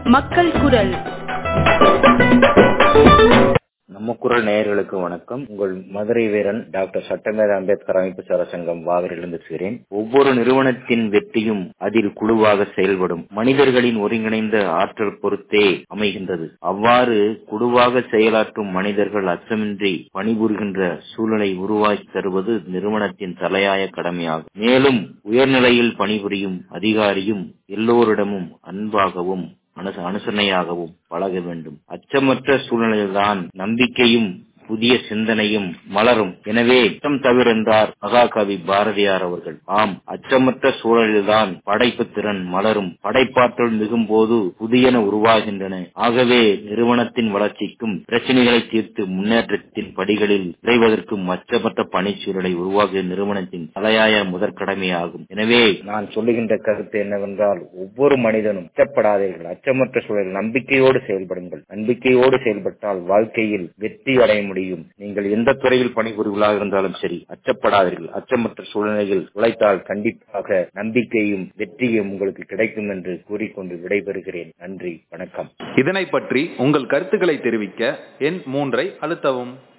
மக்கள் குரல் நம்ம குரல் நேயர்களுக்கு வணக்கம் உங்கள் மதுரை வீரன் டாக்டர் சட்டமேத அம்பேத்கர் அமைப்பு சாரா சங்கம் வாகரிலிருந்து பேசுகிறேன் ஒவ்வொரு நிறுவனத்தின் வெற்றியும் அதில் குழுவாக செயல்படும் மனிதர்களின் ஒருங்கிணைந்த ஆற்றல் பொறுத்தே அமைகின்றது அவ்வாறு குழுவாக செயலாற்றும் மனிதர்கள் அச்சமின்றி பணிபுரிகின்ற சூழலை உருவாக்கி தருவது நிறுவனத்தின் தலையாய கடமையாகும் மேலும் உயர்நிலையில் பணிபுரியும் அதிகாரியும் எல்லோரிடமும் அன்பாகவும் அனு- அனுசரணையாகவும் பழக வேண்டும் அச்சமற்ற சூழ்நிலையில்தான் நம்பிக்கையும் புதிய சிந்தனையும் மலரும் எனவே அச்சம் தவிர்த்தார் மகாகவி பாரதியார் அவர்கள் ஆம் அச்சமற்ற சூழலில்தான் படைப்பு திறன் மலரும் படைப்பாற்றல் மிகும் போது புதியன உருவாகின்றன ஆகவே நிறுவனத்தின் வளர்ச்சிக்கும் பிரச்சனைகளை தீர்த்து முன்னேற்றத்தின் படிகளில் விரைவதற்கும் அச்சமற்ற பணிச்சூழலை உருவாகிய நிறுவனத்தின் தலையாய முதற்கடமையாகும் எனவே நான் சொல்லுகின்ற கருத்து என்னவென்றால் ஒவ்வொரு மனிதனும் அச்சப்படாதீர்கள் அச்சமற்ற சூழலில் நம்பிக்கையோடு செயல்படுங்கள் நம்பிக்கையோடு செயல்பட்டால் வாழ்க்கையில் வெற்றி அடைய முடியும் நீங்கள் எந்த துறையில் பணிபுரிவர்களாக இருந்தாலும் சரி அச்சப்படாதீர்கள் அச்சமற்ற சூழ்நிலையில் உழைத்தால் கண்டிப்பாக நம்பிக்கையும் வெற்றியும் உங்களுக்கு கிடைக்கும் என்று கூறிக்கொண்டு விடைபெறுகிறேன் நன்றி வணக்கம் இதனை பற்றி உங்கள் கருத்துக்களை தெரிவிக்க எண் மூன்றை அழுத்தவும்